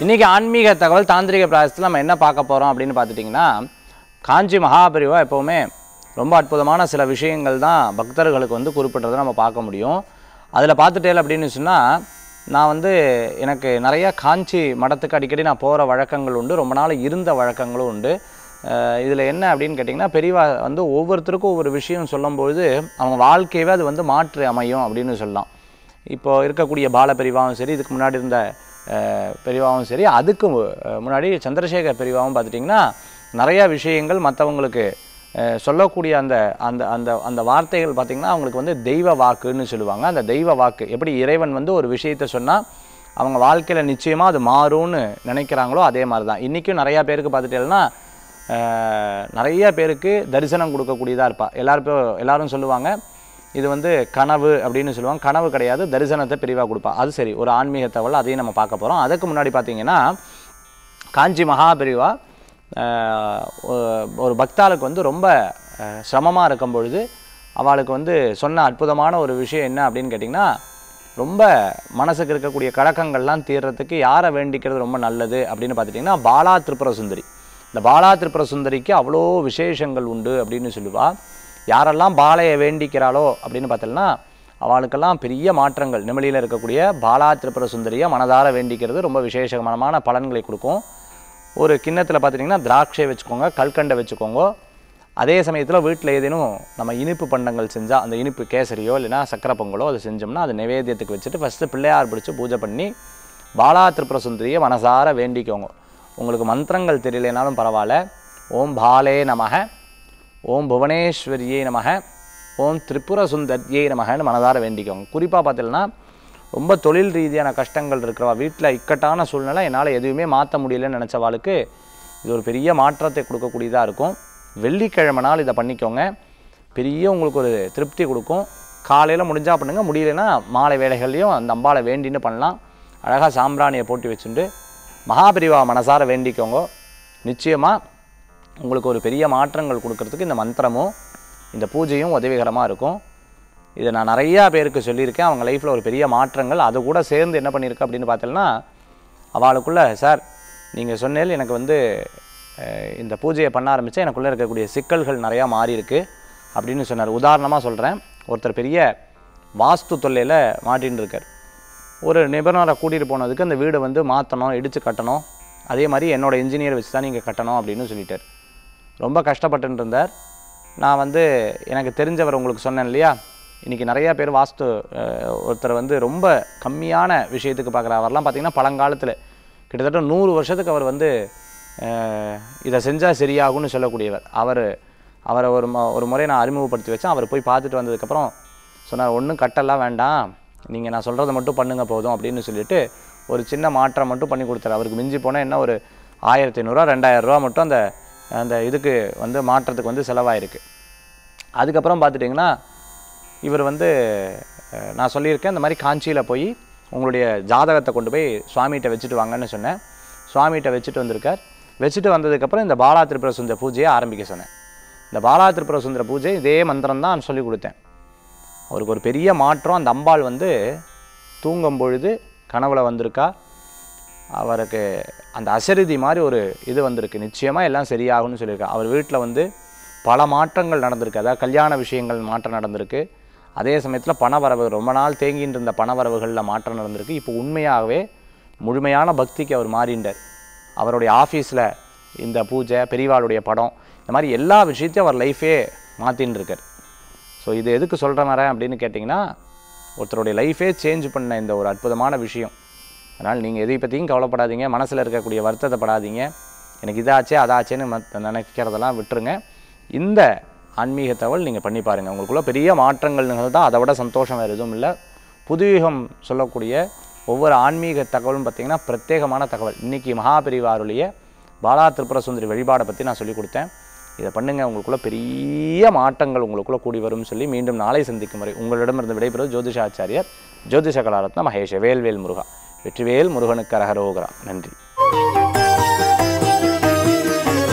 இன்றைக்கி ஆன்மீக தகவல் தாந்திரிக பிராயசத்தில் நம்ம என்ன பார்க்க போகிறோம் அப்படின்னு பார்த்துட்டிங்கன்னா காஞ்சி மகாபரிவா எப்போவுமே ரொம்ப அற்புதமான சில விஷயங்கள் தான் பக்தர்களுக்கு வந்து குறிப்பிட்டதை நம்ம பார்க்க முடியும் அதில் பார்த்துட்டேல் அப்படின்னு சொன்னால் நான் வந்து எனக்கு நிறைய காஞ்சி மடத்துக்கு அடிக்கடி நான் போகிற வழக்கங்கள் உண்டு ரொம்ப நாள் இருந்த வழக்கங்களும் உண்டு இதில் என்ன அப்படின்னு கேட்டிங்கன்னா பெரியவா வந்து ஒவ்வொருத்தருக்கும் ஒவ்வொரு விஷயம் சொல்லும்பொழுது அவங்க வாழ்க்கையவே அது வந்து மாற்றி அமையும் அப்படின்னு சொல்லலாம் இப்போ இருக்கக்கூடிய பால பெரிவாவும் சரி இதுக்கு முன்னாடி இருந்த அஹ், பெரிவாவும் சரி அதுக்கு மு- அஹ், முன்னாடி சந்திரசேகர் பெரிவாவும் பார்த்துட்டிங்கன்னா நிறையா விஷயங்கள் மற்றவங்களுக்கு அஹ், சொல்லக்கூடிய அந்த அந்த அந்த அந்த வார்த்தைகள் பார்த்திங்கன்னா அவங்களுக்கு வந்து தெய்வ வாக்குன்னு சொல்லுவாங்க அந்த தெய்வ வாக்கு எப்படி இறைவன் வந்து ஒரு விஷயத்தை சொன்னால் அவங்க வாழ்க்கையில் நிச்சயமாக அது மாறும்னு நினைக்கிறாங்களோ அதே மாதிரி தான் இன்றைக்கும் நிறையா பேருக்கு பார்த்துட்டேன்னா நிறைய பேருக்கு தரிசனம் கொடுக்கக்கூடியதாக இருப்பா எல்லாரும் இப்போ- எல்லாரும் சொல்லுவாங்க இது வந்து கனவு அப்படின்னு சொல்லுவாங்க கனவு கிடையாது தரிசனத்தை பிரிவாக கொடுப்பா அது சரி ஒரு ஆன்மீக தகவல் அதையும் நம்ம பார்க்க போகிறோம் அதுக்கு முன்னாடி பார்த்தீங்கன்னா காஞ்சி மகாபிரிவா ஆஹ், ஒ- ஒரு பக்தாளுக்கு வந்து ரொம்ப சிரமமாக இருக்கும் பொழுது அவளுக்கு வந்து சொன்ன அற்புதமான ஒரு விஷயம் என்ன அப்படின்னு கேட்டிங்கன்னா ரொம்ப மனசுக்கு இருக்கக்கூடிய கலக்கங்கள்லாம் தீர்றதுக்கு யாரை வேண்டிக்கிறது ரொம்ப நல்லது அப்படின்னு பார்த்துட்டிங்கன்னா பாலா திரிபுர சுந்தரி இந்த பாலா திரிபுர சுந்தரிக்கு அவ்வளோ விசேஷங்கள் உண்டு அப்படின்னு சொல்லுவா யாரெல்லாம் பாலையை வேண்டிக்கிறாளோ அப்படின்னு பார்த்தோம்னா அவளுக்கெல்லாம் பெரிய மாற்றங்கள் நிம்மலியில் இருக்கக்கூடிய பாலா திரிபுர சுந்தரியை மனதார வேண்டிக்கிறது ரொம்ப விசேஷமான பலன்களை கொடுக்கும் ஒரு கிண்ணத்தில் பார்த்துட்டிங்கன்னா திராட்சை வச்சுக்கோங்க கல்கண்டை வச்சுக்கோங்க அதே சமயத்தில் வீட்டில் ஏதேனும் நம்ம இனிப்பு பண்டங்கள் செஞ்சால் அந்த இனிப்பு கேசரியோ இல்லைன்னா சக்கரை பொங்கலோ அது செஞ்சோம்னா அது நைவேத்தியத்துக்கு வச்சுட்டு ஃபஸ்ட்டு பிள்ளையார் பிடிச்சி பூஜை பண்ணி பாலா திரிபுர சுந்தரியை மனசார வேண்டிக்கோங்க உங்களுக்கு மந்திரங்கள் தெரியலைனாலும் பரவாயில்ல ஓம் பாலே நமக ஓம் புவனேஸ்வரியே நமக ஓம் திரிபுர சுந்தர்யே நமகன்னு மனதார வேண்டிக்கோங்க குறிப்பாக பார்த்தீங்கன்னா ரொம்ப தொழில் ரீதியான கஷ்டங்கள் இருக்கிறவா வீட்டில் இக்கட்டான சூழ்நிலை என்னால் எதுவுமே மாற்ற முடியலன்னு நினச்சவாளுக்கு இது ஒரு பெரிய மாற்றத்தை கொடுக்கக்கூடியதாக இருக்கும் வெள்ளிக்கிழமை நாள் இதை பண்ணிக்கோங்க பெரிய உங்களுக்கு ஒரு திருப்தி கொடுக்கும் காலையில் முடிஞ்சா பண்ணுங்க முடியலன்னா மாலை வேலைகள்லையும் அந்த அம்பாளை வேண்டின்னு பண்ணலாம் அழகாக சாம்பிராணியை போட்டு வச்சுட்டு மகாபிரிவா மனசார வேண்டிக்கோங்க நிச்சயமாக உங்களுக்கு ஒரு பெரிய மாற்றங்கள் கொடுக்கறதுக்கு இந்த மந்திரமும் இந்த பூஜையும் உதவிகரமாக இருக்கும் இதை நான் நிறையா பேருக்கு சொல்லியிருக்கேன் அவங்க லைஃப்பில் ஒரு பெரிய மாற்றங்கள் அது கூட சேர்ந்து என்ன பண்ணியிருக்கு அப்படின்னு பார்த்தோம்னா அவளுக்குள்ள சார் நீங்கள் சொன்னேல் எனக்கு வந்து அஹ், இந்த பூஜையை பண்ண ஆரம்பித்தா எனக்குள்ளே இருக்கக்கூடிய சிக்கல்கள் நிறையா மாறி இருக்கு அப்படின்னு சொன்னார் உதாரணமாக சொல்கிறேன் ஒருத்தர் பெரிய வாஸ்து தொல்லையில் மாட்டின்னு இருக்கார் ஒரு நிபுணரை கூட்டிகிட்டு போனதுக்கு அந்த வீடை வந்து மாற்றணும் இடித்து கட்டணும் அதே மாதிரி என்னோட இன்ஜினியர் வச்சு தான் நீங்கள் கட்டணும் அப்படின்னு சொல்லிட்டார் ரொம்ப கஷ்டப்பட்டுன்னு இருந்தார் நான் வந்து எனக்கு தெரிஞ்சவர் உங்களுக்கு சொன்னேன் இல்லையா இன்றைக்கி நிறையா பேர் வாஸ்து அஹ், ஒருத்தர் வந்து ரொம்ப கம்மியான விஷயத்துக்கு பார்க்குற அவர்லாம் பார்த்திங்கன்னா பழங்காலத்தில் கிட்டத்தட்ட நூறு வருஷத்துக்கு அவர் வந்து அஹ், இதை செஞ்சால் சரியாகும்னு சொல்லக்கூடியவர் அவர் அவரை ஒரு ம ஒரு முறை நான் அறிமுகப்படுத்தி வச்சேன் அவர் போய் பார்த்துட்டு வந்ததுக்கப்புறம் சொன்னார் ஒன்றும் கட்டெல்லாம் வேண்டாம் நீங்கள் நான் சொல்கிறத மட்டும் பண்ணுங்க போதும் அப்படின்னு சொல்லிட்டு ஒரு சின்ன மாற்றம் மட்டும் பண்ணி கொடுத்தாரு அவருக்கு மிஞ்சி போனால் என்ன ஒரு ஆயிரத்தி ஐநூறுரூவா ரெண்டாயிரரூவா மட்டும் அந்த அந்த இதுக்கு வந்து மாற்றத்துக்கு வந்து செலவாயிருக்கு அதுக்கப்புறம் பார்த்துட்டிங்கன்னா இவர் வந்து அஹ், நான் சொல்லியிருக்கேன் இந்த மாதிரி காஞ்சியில் போய் உங்களுடைய ஜாதகத்தை கொண்டு போய் சுவாமிகிட்ட வச்சுட்டு வாங்கன்னு சொன்னேன் சுவாமிகிட்ட வச்சுட்டு வந்திருக்கார் வச்சுட்டு வந்ததுக்கப்புறம் இந்த பாலா திரிபுர சுந்தர பூஜையை ஆரம்பிக்க சொன்னேன் இந்த பாலா திரிபுர சுந்தர பூஜை இதே மந்திரம் தான் சொல்லி கொடுத்தேன் அவருக்கு ஒரு பெரிய மாற்றம் அந்த அம்பாள் வந்து தூங்கும் பொழுது கனவுல வந்திருக்கா அவருக்கு அந்த அசரிதி மாதிரி ஒரு இது வந்திருக்கு நிச்சயமாக எல்லாம் சரியாகும்னு சொல்லியிருக்கா அவர் வீட்டில் வந்து பல மாற்றங்கள் நடந்திருக்கு அதாவது கல்யாண விஷயங்கள் மாற்றம் நடந்திருக்கு அதே சமயத்தில் பணவரவு ரொம்ப நாள் தேங்கிட்டு இருந்த பணவரவுகளில் மாற்றம் நடந்திருக்கு இப்போ உண்மையாகவே முழுமையான பக்திக்கு அவர் மாறிண்டார் அவருடைய ஆஃபீஸில் இந்த பூஜை பெரியவாளுடைய படம் இந்த மாதிரி எல்லா விஷயத்தையும் அவர் லைஃபே மாற்றின்னு இருக்கார் ஸோ இது எதுக்கு சொல்கிறேன் வரேன் அப்படின்னு கேட்டிங்கன்னா ஒருத்தருடைய லைஃபே சேஞ்ச் பண்ண இந்த ஒரு அற்புதமான விஷயம் அதனால் நீங்கள் எதை பற்றியும் கவலைப்படாதீங்க மனசில் இருக்கக்கூடிய வருத்தத்தை படாதீங்க எனக்கு இதாச்சே அதாச்சேன்னு மத்த நினைக்கிறதெல்லாம் விட்டுருங்க இந்த ஆன்மீக தகவல் நீங்கள் பண்ணி பாருங்கள் உங்களுக்குள்ள பெரிய மாற்றங்கள் நிகழ்ந்தால் அதை விட சந்தோஷம் வேறு எதுவும் இல்லை புதுயுகம் சொல்லக்கூடிய ஒவ்வொரு ஆன்மீக தகவலும் பார்த்திங்கன்னா பிரத்யேகமான தகவல் இன்றைக்கி மகாபெரிவாருடைய பாலா திரிபுர சுந்தரி வழிபாடை பற்றி நான் சொல்லிக் கொடுத்தேன் இதை பண்ணுங்கள் உங்களுக்குள்ள பெரிய மாற்றங்கள் உங்களுக்குள்ள கூடி வரும்னு சொல்லி மீண்டும் நாளை சந்திக்கும் வரை உங்களிடமிருந்து விடைபெறுவது ஜோதிஷாச்சாரியர் ஜோதிஷ கலாரத்ன மகேஷ வேல்வேல் முருகா வெற்றிவேல் முருகனுக்கு அரகரோகரா நன்றி